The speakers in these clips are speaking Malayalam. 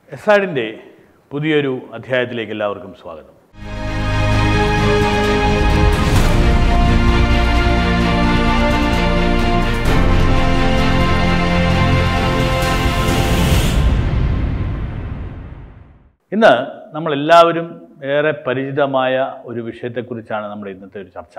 എസ്ആഡിൻ്റെ പുതിയൊരു അധ്യായത്തിലേക്ക് എല്ലാവർക്കും സ്വാഗതം ഇന്ന് നമ്മളെല്ലാവരും ഏറെ പരിചിതമായ ഒരു വിഷയത്തെക്കുറിച്ചാണ് നമ്മുടെ ഇന്നത്തെ ഒരു ചർച്ച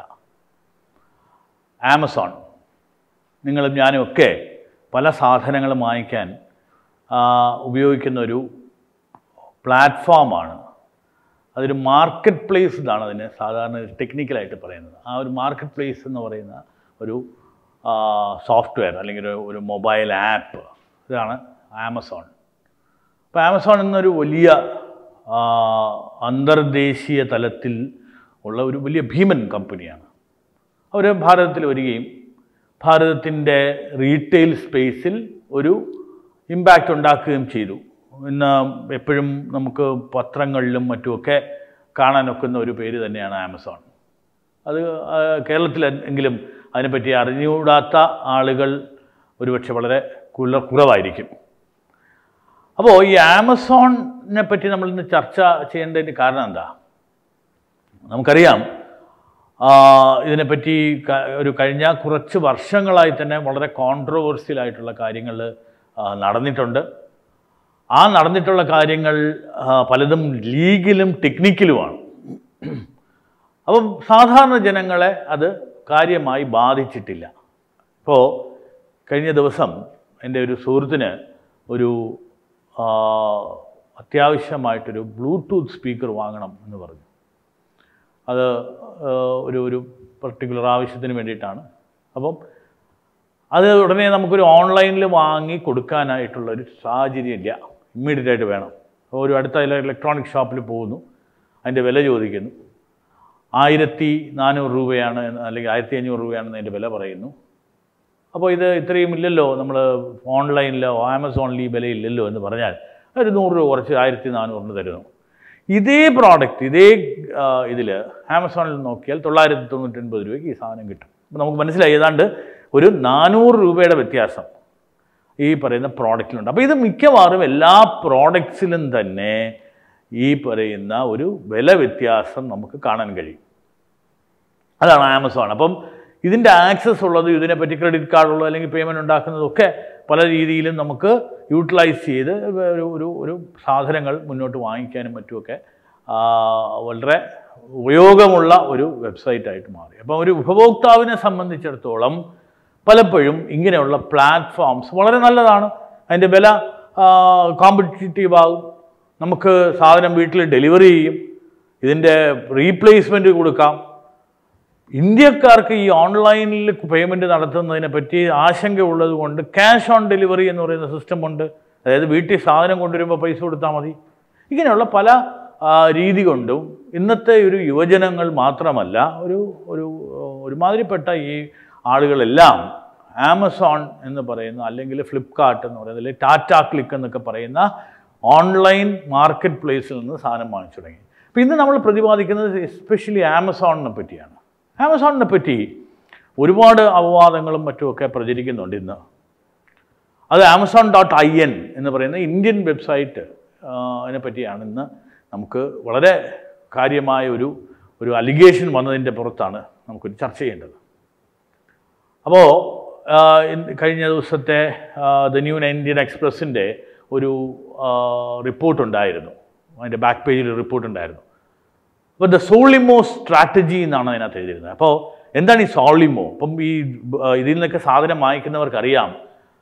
ആമസോൺ നിങ്ങളും ഞാനും ഒക്കെ പല സാധനങ്ങളും വാങ്ങിക്കാൻ ആ, ഉപയോഗിക്കുന്ന ഒരു പ്ലാറ്റ്ഫോമാണ് അതൊരു മാർക്കറ്റ് പ്ലേസ് എന്നാണ് അതിന് സാധാരണ ടെക്നിക്കലായിട്ട് പറയുന്നത് ആ ഒരു മാർക്കറ്റ് പ്ലേസ് എന്ന് പറയുന്ന ഒരു സോഫ്റ്റ്വെയർ അല്ലെങ്കിൽ ഒരു ഒരു മൊബൈൽ ആപ്പ് ഇതാണ് ആമസോൺ അപ്പോൾ ആമസോൺ എന്നൊരു വലിയ ആ, അന്തർദേശീയ തലത്തിൽ ഉള്ള ഒരു വലിയ ഭീമൻ കമ്പനിയാണ് അവർ ഭാരതത്തിൽ വരികയും ഭാരതത്തിൻ്റെ റീറ്റെയിൽ സ്പേസിൽ ഒരു ഇമ്പാക്റ്റ് ഉണ്ടാക്കുകയും ചെയ്തു ഇന്ന് എപ്പോഴും നമുക്ക് പത്രങ്ങളിലും മറ്റുമൊക്കെ കാണാനൊക്കുന്ന ഒരു പേര് തന്നെയാണ് ആമസോൺ അത് ആ, കേരളത്തിൽ എങ്കിലും അതിനെപ്പറ്റി അറിഞ്ഞുകൂടാത്ത ആളുകൾ ഒരുപക്ഷെ വളരെ കുല കുറവായിരിക്കും അപ്പോൾ ഈ ആമസോണിനെ പറ്റി നമ്മൾ ഇന്ന് ചർച്ച ചെയ്യേണ്ടതിന് കാരണം എന്താ നമുക്കറിയാം ആ, ഇതിനെപ്പറ്റി ക- ഒരു കഴിഞ്ഞ കുറച്ച് വർഷങ്ങളായി തന്നെ വളരെ കോൺട്രവേഴ്സ്യൽ ആയിട്ടുള്ള കാര്യങ്ങൾ നടന്നിട്ടുണ്ട് ആ നടന്നിട്ടുള്ള കാര്യങ്ങൾ ആ, പലതും ലീഗലും ടെക്നിക്കലുമാണ് അപ്പം സാധാരണ ജനങ്ങളെ അത് കാര്യമായി ബാധിച്ചിട്ടില്ല ഇപ്പോൾ കഴിഞ്ഞ ദിവസം എൻ്റെ ഒരു സുഹൃത്തിന് ഒരു ആ, അത്യാവശ്യമായിട്ടൊരു ബ്ലൂടൂത്ത് സ്പീക്കർ വാങ്ങണം എന്ന് പറഞ്ഞു അത് ആ, ഒരു ഒരു പർട്ടിക്കുലർ ആവശ്യത്തിന് വേണ്ടിയിട്ടാണ് അപ്പം അത് ഉടനെ നമുക്കൊരു ഓൺലൈനിൽ വാങ്ങി കൊടുക്കാനായിട്ടുള്ള ഒരു സാഹചര്യം ഇല്ല ഇമ്മീഡിയറ്റ് ആയിട്ട് വേണം അപ്പോൾ ഒരു അടുത്ത ഇലക്ട്രോണിക് ഷോപ്പിൽ പോകുന്നു അതിൻ്റെ വില ചോദിക്കുന്നു ആയിരത്തി നാനൂറ് രൂപയാണ് എന്ന് അല്ലെങ്കിൽ ആയിരത്തി അഞ്ഞൂറ് രൂപയാണെന്ന് അതിൻ്റെ വില പറയുന്നു അപ്പോൾ ഇത് ഇത്രയും ഇല്ലല്ലോ നമ്മൾ ഓൺലൈനിലോ ആമസോണിൽ ഈ വിലയില്ലല്ലോ എന്ന് പറഞ്ഞാൽ ഒരു നൂറ് രൂപ കുറച്ച് ആയിരത്തി നാനൂറിന് തരുന്നു ഇതേ പ്രോഡക്റ്റ് ഇതേ ഇതിൽ ആമസോണിൽ നോക്കിയാൽ തൊള്ളായിരത്തി തൊണ്ണൂറ്റൊൻപത് രൂപയ്ക്ക് ഈ സാധനം കിട്ടും അപ്പോൾ നമുക്ക് മനസ്സിലായി ഏതാണ്ട് ഒരു നാനൂറ് രൂപയുടെ വ്യത്യാസം ഈ പറയുന്ന പ്രോഡക്റ്റിലുണ്ട് അപ്പോൾ ഇത് മിക്കവാറും എല്ലാ പ്രോഡക്ട്സിലും തന്നെ ഈ പറയുന്ന ഒരു വില വ്യത്യാസം നമുക്ക് കാണാൻ കഴിയും അതാണ് ആമസോൺ അപ്പം ഇതിൻ്റെ ആക്സസ് ഉള്ളത് ഇതിനെപ്പറ്റി ക്രെഡിറ്റ് കാർഡുള്ളത് അല്ലെങ്കിൽ പേയ്മെൻറ്റ് ഉണ്ടാക്കുന്നതൊക്കെ പല രീതിയിലും നമുക്ക് യൂട്ടിലൈസ് ചെയ്ത് ഒരു ഒരു ഒരു സാധനങ്ങൾ മുന്നോട്ട് വാങ്ങിക്കാനും മറ്റുമൊക്കെ ആ, വളരെ ഉപയോഗമുള്ള ഒരു വെബ്സൈറ്റായിട്ട് മാറി അപ്പം ഒരു ഉപഭോക്താവിനെ സംബന്ധിച്ചിടത്തോളം പലപ്പോഴും ഇങ്ങനെയുള്ള പ്ലാറ്റ്ഫോംസ് വളരെ നല്ലതാണ് അതിൻ്റെ വില കോമ്പറ്റീറ്റീവ് ആകും നമുക്ക് സാധനം വീട്ടിൽ ഡെലിവറി ചെയ്യും ഇതിൻ്റെ റീപ്ലേസ്മെൻറ്റ് കൊടുക്കാം ഇന്ത്യക്കാർക്ക് ഈ ഓൺലൈനിൽ പേയ്മെൻറ്റ് നടത്തുന്നതിനെ പറ്റി ആശങ്കയുള്ളത് കൊണ്ട് ക്യാഷ് ഓൺ ഡെലിവറി എന്ന് പറയുന്ന സിസ്റ്റം ഉണ്ട് അതായത് വീട്ടിൽ സാധനം കൊണ്ടുവരുമ്പോൾ പൈസ കൊടുത്താൽ മതി ഇങ്ങനെയുള്ള പല ആ, രീതി കൊണ്ടും ഇന്നത്തെ ഒരു യുവജനങ്ങൾ മാത്രമല്ല ഒരു ഒരു ഒരുമാതിരിപ്പെട്ട ഈ ആളുകളെല്ലാം ആമസോൺ എന്ന് പറയുന്ന അല്ലെങ്കിൽ ഫ്ലിപ്കാർട്ട് എന്ന് പറയുന്നത് അല്ലെങ്കിൽ ടാറ്റ ക്ലിക്ക് എന്നൊക്കെ പറയുന്ന ഓൺലൈൻ മാർക്കറ്റ് പ്ലേസിൽ നിന്ന് സാധനം വാങ്ങിച്ചു തുടങ്ങി അപ്പോൾ ഇന്ന് നമ്മൾ പ്രതിപാദിക്കുന്നത് എസ്പെഷ്യലി ആമസോണിനെ പറ്റിയാണ് ആമസോണിനെ പറ്റി ഒരുപാട് അപവാദങ്ങളും മറ്റുമൊക്കെ പ്രചരിക്കുന്നുണ്ട് ഇന്ന് അത് ആമസോൺ ഡോട്ട് ഐ എൻ എന്ന് പറയുന്ന ഇന്ത്യൻ വെബ്സൈറ്റ് അതിനെ പറ്റിയാണ് ഇന്ന് നമുക്ക് വളരെ കാര്യമായ ഒരു ഒരു അലിഗേഷൻ വന്നതിൻ്റെ പുറത്താണ് നമുക്കൊരു ചർച്ച ചെയ്യേണ്ടത് അപ്പോൾ കഴിഞ്ഞ ദിവസത്തെ ദ ന്യൂ ഇന്ത്യൻ എക്സ്പ്രസിൻ്റെ ഒരു റിപ്പോർട്ട് ഉണ്ടായിരുന്നു അതിൻ്റെ ബാക്ക് പേജിൽ റിപ്പോർട്ട് ഉണ്ടായിരുന്നു അപ്പോൾ ദ സോളിമോ സ്ട്രാറ്റജി എന്നാണ് അതിനകത്ത് എഴുതിയിരുന്നത് അപ്പോൾ എന്താണ് ഈ സോളിമോ അപ്പം ഈ ആ, ഇതിൽ നിന്നൊക്കെ സാധനം വാങ്ങിക്കുന്നവർക്കറിയാം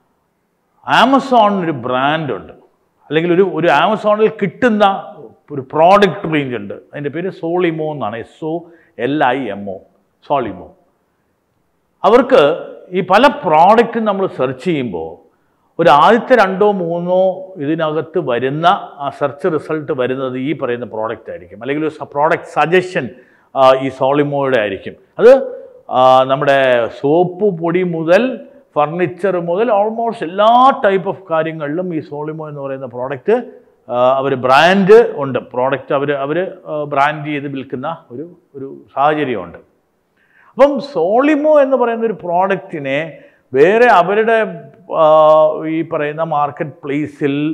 ആമസോൺ ഒരു ബ്രാൻഡ് ഉണ്ട് അല്ലെങ്കിൽ ഒരു ഒരു ആമസോണിൽ കിട്ടുന്ന ഒരു പ്രോഡക്റ്റ് റേഞ്ച് ഉണ്ട് അതിൻ്റെ പേര് സോളിമോ എന്നാണ് S O L I M O Solimo അവർക്ക് ഈ പല പ്രോഡക്റ്റും നമ്മൾ സെർച്ച് ചെയ്യുമ്പോൾ ഒരു ആദ്യത്തെ രണ്ടോ മൂന്നോ ഇതിനകത്ത് വരുന്ന ആ സെർച്ച് റിസൾട്ട് വരുന്നത് ഈ പറയുന്ന പ്രോഡക്റ്റ് ആയിരിക്കും അല്ലെങ്കിൽ ഒരു പ്രോഡക്റ്റ് സജഷൻ ഈ സോളിമോയുടെ ആയിരിക്കും അത് ആ, നമ്മുടെ സോപ്പ് പൊടി മുതൽ ഫർണിച്ചർ മുതൽ ഓൾമോസ്റ്റ് എല്ലാ ടൈപ്പ് ഓഫ് കാര്യങ്ങളിലും ഈ സോളിമോ എന്ന് പറയുന്ന പ്രോഡക്റ്റ് അവർ ബ്രാൻഡ് ഉണ്ട് പ്രോഡക്റ്റ് അവർ അവർ ബ്രാൻഡ് ചെയ്ത് വിൽക്കുന്ന ഒരു ഒരു സാഹചര്യമുണ്ട് അപ്പം സോളിമോ എന്ന് പറയുന്ന ഒരു പ്രോഡക്റ്റിനെ വേറെ അവരുടെ ആ, ഈ പറയുന്ന മാർക്കറ്റ് പ്ലേസിൽ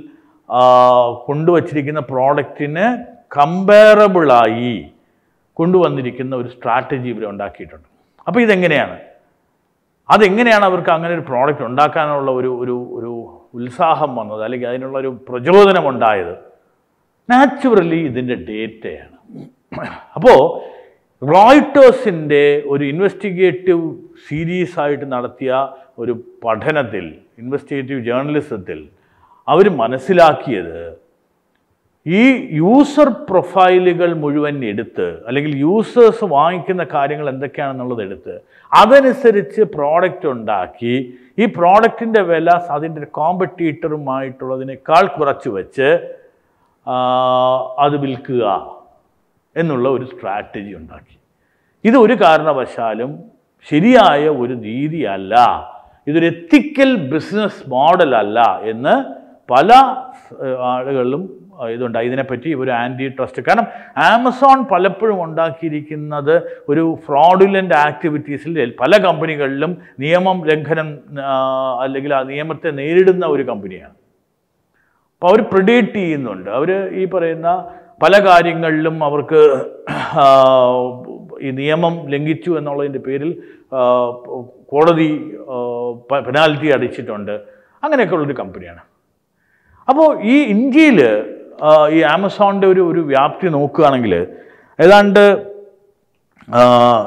ആ, കൊണ്ടുവച്ചിരിക്കുന്ന പ്രോഡക്റ്റിന് കമ്പയറബിളായി കൊണ്ടുവന്നിരിക്കുന്ന ഒരു സ്ട്രാറ്റജി ഇവർ ഉണ്ടാക്കിയിട്ടുണ്ട് അപ്പോൾ ഇതെങ്ങനെയാണ് അതെങ്ങനെയാണ് അവർക്ക് അങ്ങനെ ഒരു പ്രോഡക്റ്റ് ഉണ്ടാക്കാനുള്ള ഒരു ഒരു ഒരു ഉത്സാഹം വന്നത് അല്ലെങ്കിൽ അതിനുള്ള ഒരു പ്രചോദനം ഉണ്ടായത് നാച്ചുറലി ഇതിൻ്റെ ഡേറ്റയാണ് അപ്പോൾ റോയിട്ടേഴ്സിൻ്റെ ഒരു ഇൻവെസ്റ്റിഗേറ്റീവ് സീരീസ് ആയിട്ട് നടത്തിയ ഒരു പഠനത്തിൽ ഇൻവെസ്റ്റിഗേറ്റീവ് ജേർണലിസത്തിൽ അവർ മനസ്സിലാക്കിയത് ഈ യൂസർ പ്രൊഫൈലുകൾ മുഴുവൻ എടുത്ത് അല്ലെങ്കിൽ യൂസേഴ്സ് വാങ്ങിക്കുന്ന കാര്യങ്ങൾ എന്തൊക്കെയാണെന്നുള്ളത് എടുത്ത് അതനുസരിച്ച് പ്രോഡക്റ്റ് ഉണ്ടാക്കി ഈ പ്രോഡക്റ്റിൻ്റെ വില അതിൻ്റെ കോമ്പറ്റീറ്ററുമായിട്ടുള്ളതിനേക്കാൾ കുറച്ച് വെച്ച് ആ, അത് വിൽക്കുക എന്നുള്ള ഒരു സ്ട്രാറ്റജി ഉണ്ടാക്കി ഇത് ഒരു കാരണവശാലും ശരിയായ ഒരു രീതിയല്ല ഇതൊരു എത്തിക്കൽ ബിസിനസ് മോഡലല്ല എന്ന് പല ഏഹ്, ആളുകളും ഏഹ്, ഇതുണ്ട് ഇതിനെപ്പറ്റി ഒരു ആൻറ്റി ട്രസ്റ്റ് കാരണം ആമസോൺ പലപ്പോഴും ഉണ്ടാക്കിയിരിക്കുന്നത് ഒരു ഫ്രോഡുലൻ്റ് ആക്ടിവിറ്റീസിൽ പല കമ്പനികളിലും നിയമം ലംഘനം ആ, അല്ലെങ്കിൽ ആ നിയമത്തെ നേരിടുന്ന ഒരു കമ്പനിയാണ് അപ്പോൾ അവർ പ്രിഡേറ്റ് ചെയ്യുന്നുണ്ട് അവർ ഈ പറയുന്ന പല കാര്യങ്ങളിലും അവർക്ക് ആ, ഈ നിയമം ലംഘിച്ചു എന്നുള്ളതിൻ്റെ പേരിൽ ആ, കോടതി പെനാൽറ്റി അടിച്ചിട്ടുണ്ട് അങ്ങനെയൊക്കെ ഉള്ളൊരു കമ്പനിയാണ് അപ്പോൾ ഈ ഇന്ത്യയിൽ ഈ ആമസോണിൻ്റെ ഒരു ഒരു വ്യാപ്തി നോക്കുകയാണെങ്കിൽ ഏതാണ്ട് ആ,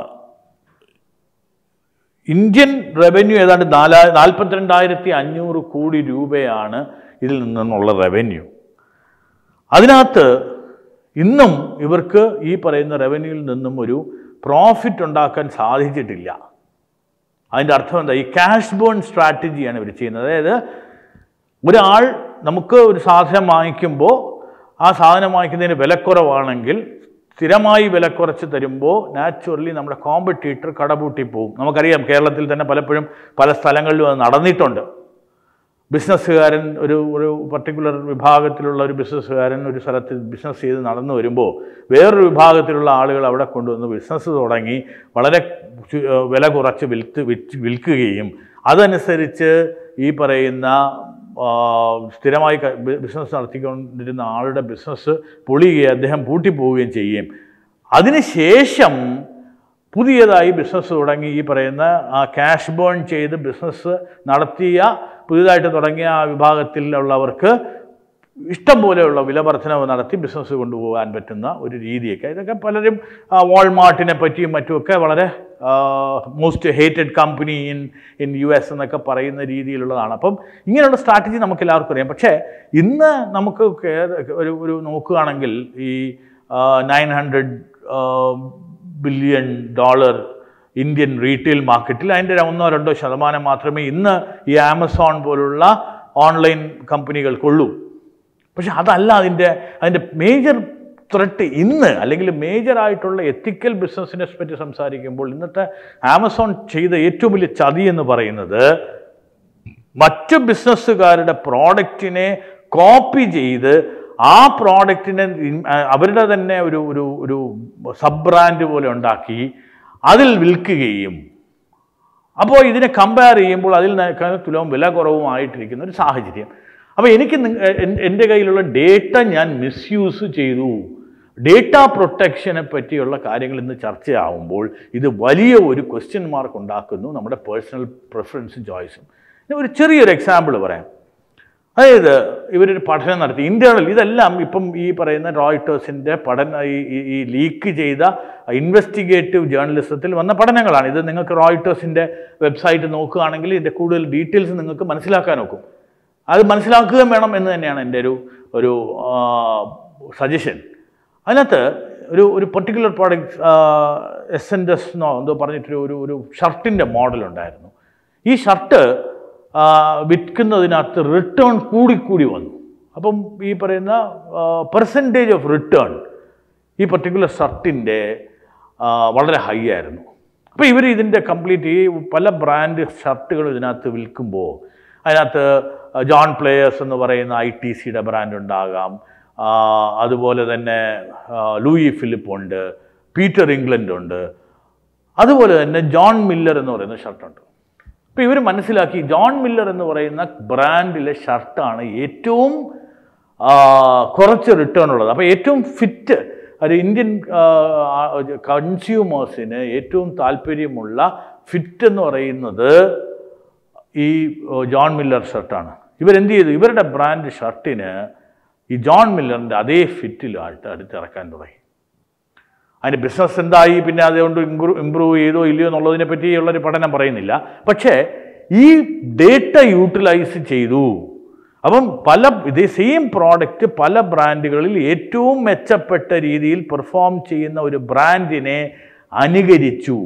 ഇന്ത്യൻ റവന്യൂ ഏതാണ്ട് നാലാ നാൽപ്പത്തിരണ്ടായിരത്തി അഞ്ഞൂറ് കോടി രൂപയാണ് ഇതിൽ നിന്നുള്ള റവന്യൂ അതിനകത്ത് ഇന്നും ഇവർക്ക് ഈ പറയുന്ന റവന്യൂവിൽ നിന്നും ഒരു പ്രോഫിറ്റ് ഉണ്ടാക്കാൻ സാധിച്ചിട്ടില്ല അതിൻ്റെ അർത്ഥം എന്താ ഈ ക്യാഷ് ബേൺ സ്ട്രാറ്റജിയാണ് ഇവർ ചെയ്യുന്നത് അതായത് ഒരാൾ നമുക്ക് ഒരു സാധനം വാങ്ങിക്കുമ്പോൾ ആ സാധനം വാങ്ങിക്കുന്നതിന് വിലക്കുറവാണെങ്കിൽ സ്ഥിരമായി വില കുറച്ച് തരുമ്പോൾ നാച്ചുറലി നമ്മുടെ കോമ്പറ്റീറ്റർ കടപൂട്ടി പോകും നമുക്കറിയാം കേരളത്തിൽ തന്നെ പലപ്പോഴും പല സ്ഥലങ്ങളിലും അത് നടന്നിട്ടുണ്ട് ബിസിനസ്സുകാരൻ ഒരു ഒരു പർട്ടിക്കുലർ വിഭാഗത്തിലുള്ള ഒരു ബിസിനസ്സുകാരൻ ഒരു സ്ഥലത്ത് ബിസിനസ് ചെയ്ത് നടന്നു വരുമ്പോൾ വേറൊരു വിഭാഗത്തിലുള്ള ആളുകൾ അവിടെ കൊണ്ടുവന്ന് ബിസിനസ് തുടങ്ങി വളരെ ചു- ഏർ വില കുറച്ച് വിൽത്ത് വിറ്റ് വിൽക്കുകയും അതനുസരിച്ച് ഈ പറയുന്ന ആ, സ്ഥിരമായി ക- ബി- ബിസിനസ് നടത്തിക്കൊണ്ടിരുന്ന ആളുടെ ബിസിനസ് പൊളിയുകയും അദ്ദേഹം പൂട്ടിപ്പോവുകയും ചെയ്യും അതിനുശേഷം പുതിയതായി ബിസിനസ് തുടങ്ങി ഈ പറയുന്ന ആ ക്യാഷ് ബേൺ ചെയ്ത് ബിസിനസ് നടത്തിയ പുതിയതായിട്ട് തുടങ്ങിയ ആ വിഭാഗത്തിലുള്ളവർക്ക് ഇഷ്ടം പോലെയുള്ള വില വർധനവ് നടത്തി ബിസിനസ് കൊണ്ടുപോകാൻ പറ്റുന്ന ഒരു രീതിയൊക്കെ ഇതൊക്കെ പലരും ആ, വാൾമാർട്ടിനെ പറ്റിയും മറ്റുമൊക്കെ വളരെ most hated company in in U S എന്നൊക്കെ പറയുന്ന രീതിയിലുള്ളതാണ് അപ്പം ഇങ്ങനെയുള്ള സ്ട്രാറ്റജി നമുക്ക് എല്ലാവർക്കും അറിയാം പക്ഷേ ഇന്ന് നമുക്ക് കേ- ഒരു ഒരു നോക്കുകയാണെങ്കിൽ ഈ nine hundred billion dollar Indian retail മാർക്കറ്റിൽ അതിൻ്റെ ഒന്നോ രണ്ടോ ശതമാനം മാത്രമേ ഇന്ന് ഈ ആമസോൺ പോലുള്ള ഓൺലൈൻ കമ്പനികൾക്കുള്ളൂ പക്ഷെ അതല്ല അതിൻ്റെ അതിൻ്റെ മേജർ ത്രെട്ട് ഇന്ന് അല്ലെങ്കിൽ മേജർ ആയിട്ടുള്ള എത്തിക്കൽ ബിസിനസ്സിനെ പറ്റി സംസാരിക്കുമ്പോൾ ഇന്നത്തെ ആമസോൺ ചെയ്ത ഏറ്റവും വലിയ ചതി എന്ന് പറയുന്നത് മറ്റ് ബിസിനസ്സുകാരുടെ പ്രോഡക്റ്റിനെ കോപ്പി ചെയ്ത് ആ പ്രോഡക്റ്റിനെ ഇൻ- ആ, അവരുടെ തന്നെ ഒരു ഒരു ഒരു സബ് ബ്രാൻഡ് പോലെ ഉണ്ടാക്കി അതിൽ വിൽക്കുകയും അപ്പോൾ ഇതിനെ കമ്പയർ ചെയ്യുമ്പോൾ അതിൽ നിന്നേക്കാൾ തുലവും വില കുറവുമായിട്ടിരിക്കുന്ന ഒരു സാഹചര്യം അപ്പോൾ എനിക്ക് നിങ്ങ- എൻ- എൻ്റെ കയ്യിലുള്ള ഡേറ്റ ഞാൻ മിസ്യൂസ് ചെയ്തു ഡേറ്റ പ്രൊട്ടക്ഷനെ പറ്റിയുള്ള കാര്യങ്ങൾ ഇന്ന് ചർച്ചയാവുമ്പോൾ ഇത് വലിയ ഒരു ക്വസ്റ്റ്യൻ മാർക്ക് ഉണ്ടാക്കുന്നു നമ്മുടെ പേഴ്സണൽ പ്രിഫറൻസും ചോയ്സും ഇനി ഒരു ചെറിയൊരു എക്സാമ്പിൾ പറയാം അതായത് ഇവരൊരു പഠനം നടത്തി ഇന്റേണൽ ഇതെല്ലാം ഇപ്പം ഈ പറയുന്ന റോയിട്ടേഴ്സിൻ്റെ പഠന ഈ- ഈ- ഈ ലീക്ക് ചെയ്ത ഇൻവെസ്റ്റിഗേറ്റീവ് ജേർണലിസത്തിൽ വന്ന പഠനങ്ങളാണ് ഇത് നിങ്ങൾക്ക് റോയിട്ടേഴ്സിൻ്റെ വെബ്സൈറ്റ് നോക്കുകയാണെങ്കിൽ ഇതിൻ്റെ കൂടുതൽ ഡീറ്റെയിൽസ് നിങ്ങൾക്ക് മനസ്സിലാക്കാൻ നോക്കും അത് മനസ്സിലാക്കുകയും വേണം എന്ന് തന്നെയാണ് എൻ്റെ ഒരു ഒരു സജഷൻ അതിനകത്ത് ഒരു ഒരു particular product S N S എന്നോ എന്തോ പറഞ്ഞിട്ടൊരു ഒരു ഒരു ഷർട്ടിൻ്റെ മോഡൽ ഉണ്ടായിരുന്നു ഈ ഷർട്ട് വിൽക്കുന്നതിനകത്ത് റിട്ടേൺ കൂടിക്കൂടി വന്നു അപ്പം ഈ പറയുന്ന പെർസെൻറ്റേജ് ഓഫ് റിട്ടേൺ ഈ പർട്ടിക്കുലർ ഷർട്ടിൻ്റെ വളരെ ഹൈ ആയിരുന്നു അപ്പോൾ ഇവർ ഇതിൻ്റെ കംപ്ലീറ്റ് ഈ പല ബ്രാൻഡ് ഷർട്ടുകൾ ഇതിനകത്ത് വിൽക്കുമ്പോൾ അതിനകത്ത് ജോൺ പ്ലേയേഴ്സ് എന്ന് പറയുന്ന ഐ ടി സിയുടെ ബ്രാൻഡ് ഉണ്ടാകാം ആ, അതുപോലെ തന്നെ ആ, ലൂയി ഫിലിപ്പ് ഉണ്ട് പീറ്റർ ഇംഗ്ലണ്ട് ഉണ്ട് അതുപോലെ തന്നെ ജോൺ മില്ലർ എന്ന് പറയുന്ന ഷർട്ടുണ്ട് അപ്പോൾ ഇവർ മനസ്സിലാക്കി ജോൺ മില്ലർ എന്ന് പറയുന്ന ബ്രാൻഡിലെ ഷർട്ടാണ് ഏറ്റവും ആ, കുറച്ച് റിട്ടേൺ ഉള്ളത് അപ്പോൾ ഏറ്റവും ഫിറ്റ് ഒരു ഇന്ത്യൻ കൺസ്യൂമേഴ്സിന് ഏറ്റവും താല്പര്യമുള്ള ഫിറ്റ് എന്ന് പറയുന്നത് ഈ ഓ, ജോൺ മില്ലർ ഷർട്ടാണ് ഇവരെന്ത് ചെയ്തു ഇവരുടെ ബ്രാൻഡ് ഷർട്ടിന് ഈ ജോൺ മില്ലറിൻ്റെ അതേ ഫിറ്റിലായിട്ട് അടുത്തിറക്കാൻ തുടങ്ങി അതിൻ്റെ ബിസിനസ് എന്തായി പിന്നെ അതുകൊണ്ട് ഇമ്പ്രൂവ് ഇമ്പ്രൂവ് ചെയ്തോ ഇല്ലയോ എന്നുള്ളതിനെ പറ്റിയുള്ളൊരു പഠനം പറയുന്നില്ല പക്ഷേ ഈ ഡേറ്റ യൂട്ടിലൈസ് ചെയ്തു അപ്പം പല ഇതേ സെയിം പ്രോഡക്റ്റ് പല ബ്രാൻഡുകളിൽ ഏറ്റവും മെച്ചപ്പെട്ട രീതിയിൽ പെർഫോം ചെയ്യുന്ന ഒരു ബ്രാൻഡിനെ അനുകരിച്ചു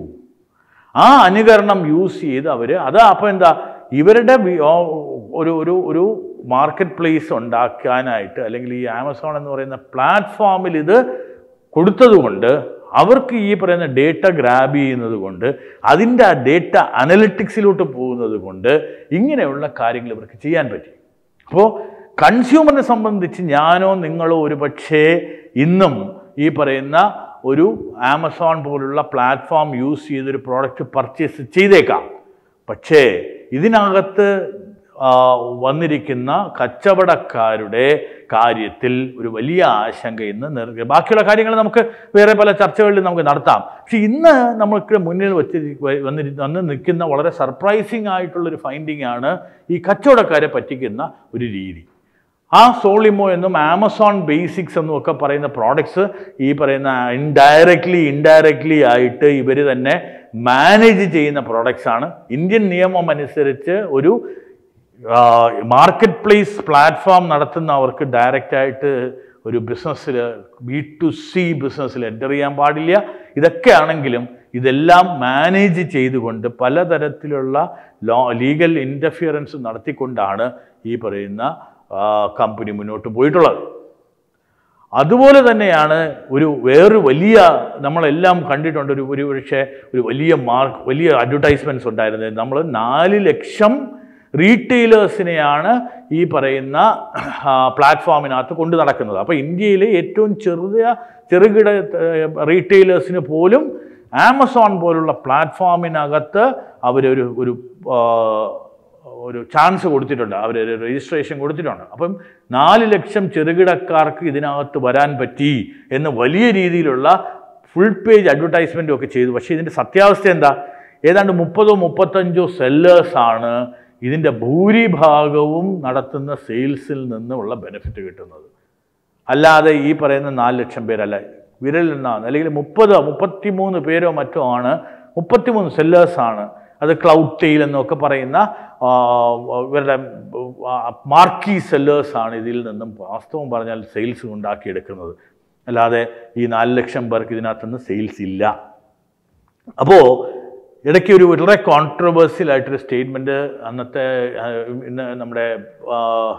ആ അനുകരണം യൂസ് ചെയ്ത് അവർ അത് അപ്പോൾ എന്താ ഇവരുടെ വി- ഓ, ഒരു ഒരു ഒരു മാർക്കറ്റ് പ്ലേസ് ഉണ്ടാക്കാനായിട്ട് അല്ലെങ്കിൽ ഈ ആമസോൺ എന്ന് പറയുന്ന പ്ലാറ്റ്ഫോമിൽ ഇത് കൊടുത്തതുകൊണ്ട് അവർക്ക് ഈ പറയുന്ന ഡേറ്റ ഗ്രാബ് ചെയ്യുന്നത് കൊണ്ട് അതിൻ്റെ ആ ഡേറ്റ അനലിറ്റിക്സിലോട്ട് പോകുന്നത് കൊണ്ട് ഇങ്ങനെയുള്ള കാര്യങ്ങൾ ഇവർക്ക് ചെയ്യാൻ പറ്റി അപ്പോൾ കൺസ്യൂമറിനെ സംബന്ധിച്ച് ഞാനോ നിങ്ങളോ ഒരു പക്ഷേ ഇന്നും ഈ പറയുന്ന ഒരു ആമസോൺ പോലുള്ള പ്ലാറ്റ്ഫോം യൂസ് ചെയ്തൊരു പ്രോഡക്റ്റ് പർച്ചേസ് ചെയ്തേക്കാം പക്ഷേ ഇതിനകത്ത് ആ, വന്നിരിക്കുന്ന കച്ചവടക്കാരുടെ കാര്യത്തിൽ ഒരു വലിയ ആശങ്ക ഇന്ന് നിർ ബാക്കിയുള്ള കാര്യങ്ങൾ നമുക്ക് വേറെ പല ചർച്ചകളിൽ നമുക്ക് നടത്താം പക്ഷെ ഇന്ന് നമുക്ക് മുന്നിൽ വെച്ച് വന്നി വന്ന് നിൽക്കുന്ന വളരെ സർപ്രൈസിങ് ആയിട്ടുള്ളൊരു ഫൈൻഡിങ് ആണ് ഈ കച്ചവടക്കാരെ പറ്റിക്കുന്ന ഒരു രീതി ആ സോളിമോ എന്നും ആമസോൺ ബേസിക്സ് എന്നും ഒക്കെ പറയുന്ന പ്രോഡക്ട്സ് ഈ പറയുന്ന ഇൻഡയറക്ട്ലി ഇൻഡയറക്ട്ലി ആയിട്ട് ഇവർ തന്നെ മാനേജ് ചെയ്യുന്ന പ്രോഡക്ട്സ് ആണ് ഇന്ത്യൻ നിയമം അനുസരിച്ച് ഒരു മാർക്കറ്റ് പ്ലേസ് പ്ലാറ്റ്ഫോം നടത്തുന്നവർക്ക് ഡയറക്റ്റ് ആയിട്ട് ഒരു ബിസിനസ്സിൽ ബി ടു സി ബിസിനസ്സിൽ എൻ്റർ ചെയ്യാൻ പാടില്ല ഇതൊക്കെ ആണെങ്കിലും ഇതെല്ലാം മാനേജ് ചെയ്തുകൊണ്ട് പലതരത്തിലുള്ള ലോ ലീഗൽ ഇൻ്റർഫിയറൻസ് നടത്തിക്കൊണ്ടാണ് ഈ പറയുന്ന കമ്പനി മുന്നോട്ട് പോയിട്ടുള്ളത് അതുപോലെ തന്നെയാണ് ഒരു വേറൊരു വലിയ നമ്മളെല്ലാം കണ്ടിട്ടുണ്ട് ഒരു ഒരു പക്ഷേ ഒരു വലിയ മാർക്ക് വലിയ അഡ്വർടൈസ്മെൻറ്റ്സ് ഉണ്ടായിരുന്നത് നമ്മൾ നാല് ലക്ഷം റീറ്റെയിലേഴ്സിനെയാണ് ഈ പറയുന്ന പ്ലാറ്റ്ഫോമിനകത്ത് കൊണ്ടു നടക്കുന്നത് അപ്പോൾ ഇന്ത്യയിലെ ഏറ്റവും ചെറുത ചെറുകിട റീറ്റെയിലേഴ്സിന് പോലും ആമസോൺ പോലുള്ള പ്ലാറ്റ്ഫോമിനകത്ത് അവരൊരു ഒരു ആ, ഒരു ചാൻസ് കൊടുത്തിട്ടുണ്ട് അവർ രജിസ്ട്രേഷൻ കൊടുത്തിട്ടുണ്ട് അപ്പം നാല് ലക്ഷം ചെറുകിടക്കാർക്ക് ഇതിനകത്ത് വരാൻ പറ്റി എന്ന് വലിയ രീതിയിലുള്ള ഫുൾ പേജ് അഡ്വർടൈസ്മെൻറ്റും ഒക്കെ ചെയ്തു പക്ഷേ ഇതിൻ്റെ സത്യാവസ്ഥ എന്താ ഏതാണ്ട് മുപ്പതോ മുപ്പത്തഞ്ചോ സെല്ലേഴ്സാണ് ഇതിൻ്റെ ഭൂരിഭാഗവും നടത്തുന്ന സെയിൽസിൽ നിന്നുള്ള ബെനിഫിറ്റ് കിട്ടുന്നത് അല്ലാതെ ഈ പറയുന്ന നാല് ലക്ഷം പേരല്ല വിരലിൽ നിന്നാണ് അല്ലെങ്കിൽ മുപ്പതോ മുപ്പത്തിമൂന്ന് പേരോ മറ്റോ ആണ് മുപ്പത്തിമൂന്ന് സെല്ലേഴ്സാണ് അത് ക്ലൗഡ് ടെയിൽ എന്നൊക്കെ പറയുന്ന ആ, ഇവരുടെ മാർക്കി സെല്ലേഴ്സാണ് ഇതിൽ നിന്നും വാസ്തവം പറഞ്ഞാൽ സെയിൽസ് ഉണ്ടാക്കിയെടുക്കുന്നത് അല്ലാതെ ഈ നാല് ലക്ഷം പേർക്ക് ഇതിനകത്തുനിന്ന് സെയിൽസ് ഇല്ല അപ്പോൾ ഇടയ്ക്ക് ഒരു വളരെ കോൺട്രവേഴ്സ്യൽ ആയിട്ടൊരു സ്റ്റേറ്റ്മെൻറ്റ് അന്നത്തെ ആ, ഇന്ന് നമ്മുടെ ആ,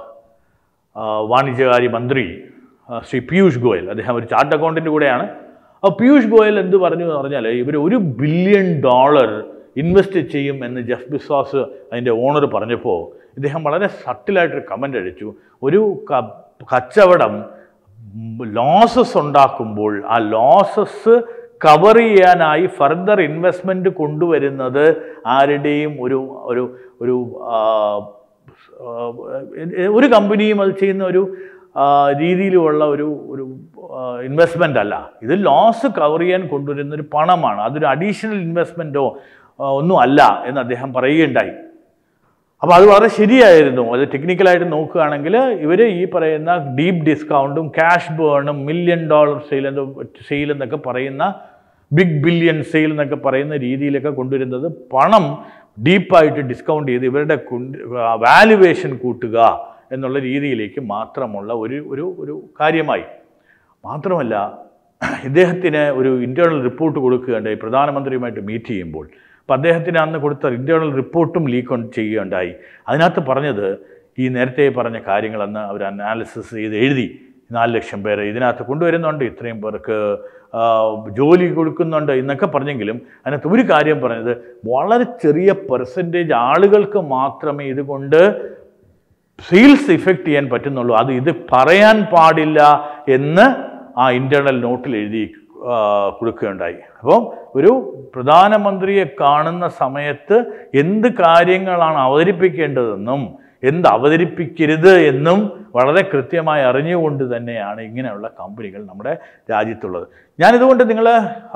ആ, വാണിജ്യകാര്യ മന്ത്രി ആ, ശ്രീ പീയൂഷ് ഗോയൽ അദ്ദേഹം ഒരു ചാർട്ട് അക്കൗണ്ടിൻ്റെ കൂടെയാണ് അപ്പോൾ പീയൂഷ് ഗോയൽ എന്ത് പറഞ്ഞു എന്ന് പറഞ്ഞാൽ ഇവർ ഒരു ബില്യൺ ഡോളർ ഇൻവെസ്റ്റ് ചെയ്യും എന്ന് ജെഫ് ബിസ്വാസ് അതിൻ്റെ ഓണർ പറഞ്ഞപ്പോൾ ഇദ്ദേഹം വളരെ സട്ടിലായിട്ടൊരു കമൻ്റ് അടിച്ചു ഒരു ക- കച്ചവടം ലോസസ് ഉണ്ടാക്കുമ്പോൾ ആ ലോസസ് കവർ ചെയ്യാനായി ഫർദർ ഇൻവെസ്റ്റ്മെൻറ്റ് കൊണ്ടുവരുന്നത് ആരുടെയും ഒരു ഒരു ഒരു ആ, ആ, ഒരു കമ്പനിയും അത് ചെയ്യുന്ന ഒരു ആ, രീതിയിലുള്ള ഒരു ഒരു ഇൻവെസ്റ്റ്മെൻ്റ് അല്ല ഇത് ലോസ് കവർ ചെയ്യാൻ കൊണ്ടുവരുന്ന ഒരു പണമാണ് അതൊരു അഡീഷണൽ ഇൻവെസ്റ്റ്മെൻറ്റോ ഒന്നും അല്ല എന്ന് അദ്ദേഹം പറയുകയുണ്ടായി അപ്പോൾ അത് വളരെ ശരിയായിരുന്നു അത് ടെക്നിക്കലായിട്ട് നോക്കുകയാണെങ്കിൽ ഇവർ ഈ പറയുന്ന ഡീപ്പ് ഡിസ്കൗണ്ടും ക്യാഷ് ബേണും മില്യൺ ഡോളർ സെയിൽ എന്ന് സെയിൽ എന്നൊക്കെ പറയുന്ന ബിഗ് ബില്യൺ സെയിൽ എന്നൊക്കെ പറയുന്ന രീതിയിലൊക്കെ കൊണ്ടുവരുന്നത് പണം ഡീപ്പായിട്ട് ഡിസ്കൗണ്ട് ചെയ്ത് ഇവരുടെ വാല്യുവേഷൻ കൂട്ടുക എന്നുള്ള രീതിയിലേക്ക് മാത്രമുള്ള ഒരു ഒരു ഒരു കാര്യമായി മാത്രമല്ല ഇദ്ദേഹത്തിന് ഒരു ഇൻറ്റേർണൽ റിപ്പോർട്ട് കൊടുക്കുകയുണ്ടായി പ്രധാനമന്ത്രിയുമായിട്ട് മീറ്റ് ചെയ്യുമ്പോൾ അപ്പോൾ അദ്ദേഹത്തിന് അന്ന് കൊടുത്ത ഇൻറ്റേർണൽ റിപ്പോർട്ടും ലീക്ക് ചെയ്യുകയുണ്ടായി അതിനകത്ത് പറഞ്ഞത് ഈ നേരത്തെ പറഞ്ഞ കാര്യങ്ങളന്ന് അവർ അനാലിസിസ് ചെയ്ത് എഴുതി നാല് ലക്ഷം പേര് ഇതിനകത്ത് കൊണ്ടുവരുന്നുണ്ട് ഇത്രയും പേർക്ക് ആ, ജോലി കൊടുക്കുന്നുണ്ട് എന്നൊക്കെ പറഞ്ഞെങ്കിലും അതിനകത്ത് ഒരു കാര്യം പറഞ്ഞത് വളരെ ചെറിയ പെർസെൻറ്റേജ് ആളുകൾക്ക് മാത്രമേ ഇതുകൊണ്ട് സെയിൽസ് ഇഫക്റ്റ് ചെയ്യാൻ പറ്റുന്നുള്ളൂ അത് ഇത് പറയാൻ പാടില്ല എന്ന് ആ ഇൻറ്റേർണൽ നോട്ടിൽ എഴുതി ആ, കൊടുക്കുകയുണ്ടായി അപ്പം ഒരു പ്രധാനമന്ത്രിയെ കാണുന്ന സമയത്ത് എന്ത് കാര്യങ്ങളാണ് അവതരിപ്പിക്കേണ്ടതെന്നും എന്ത് അവതരിപ്പിക്കരുത് എന്നും വളരെ കൃത്യമായി അറിഞ്ഞുകൊണ്ട് തന്നെയാണ് ഇങ്ങനെയുള്ള കമ്പനികൾ നമ്മുടെ രാജ്യത്തുള്ളത് ഞാനിതുകൊണ്ട് നിങ്ങൾ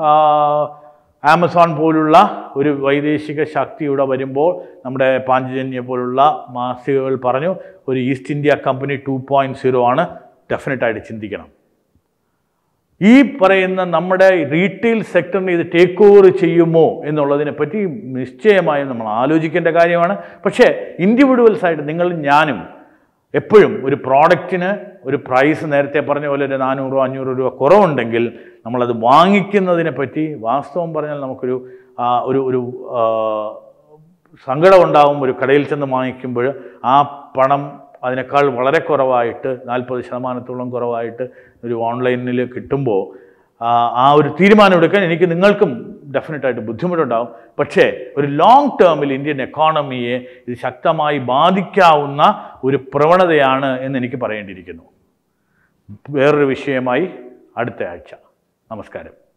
ആമസോൺ പോലുള്ള ഒരു വൈദേശിക ശക്തി ഇവിടെ വരുമ്പോൾ നമ്മുടെ പാഞ്ചജന്യ പോലുള്ള മാസികകൾ പറഞ്ഞു ഒരു East India company two point zero ആണ് ഡെഫിനറ്റായിട്ട് ചിന്തിക്കണം ഈ പറയുന്ന നമ്മുടെ റീറ്റെയിൽ സെക്ടറിനെ ഇത് ടേക്ക് ഓവർ ചെയ്യുമോ എന്നുള്ളതിനെ പറ്റി നിശ്ചയമായും നമ്മൾ ആലോചിക്കേണ്ട കാര്യമാണ് പക്ഷേ ഇൻഡിവിജ്വൽസ് ആയിട്ട് നിങ്ങൾ ഞാനും എപ്പോഴും ഒരു പ്രോഡക്റ്റിന് ഒരു പ്രൈസ് നേരത്തെ പറഞ്ഞ പോലെ ഒരു നാനൂറോ അഞ്ഞൂറോ രൂപ കുറവുണ്ടെങ്കിൽ നമ്മളത് വാങ്ങിക്കുന്നതിനെ പറ്റി വാസ്തവം പറഞ്ഞാൽ നമുക്കൊരു ആ, ഒരു ഒരു ആ, സങ്കടം ഉണ്ടാവും ഒരു കടയിൽ ചെന്ന് വാങ്ങിക്കുമ്പോൾ ആ പണം അതിനേക്കാൾ വളരെ കുറവായിട്ട് നാൽപ്പത് ശതമാനത്തോളം കുറവായിട്ട് ഒരു ഓൺലൈനിൽ കിട്ടുമ്പോൾ ആ, ആ ഒരു തീരുമാനം എടുക്കാൻ എനിക്ക് നിങ്ങൾക്കും ഡെഫിനറ്റായിട്ട് ബുദ്ധിമുട്ടുണ്ടാവും പക്ഷേ ഒരു ലോങ് ടേമിൽ ഇന്ത്യൻ എക്കോണമിയെ ഇത് ശക്തമായി ബാധിക്കാവുന്ന ഒരു പ്രവണതയാണ് എന്ന് എനിക്ക് പറയേണ്ടിയിരിക്കുന്നു വേറൊരു വിഷയമായി അടുത്ത ആഴ്ച നമസ്കാരം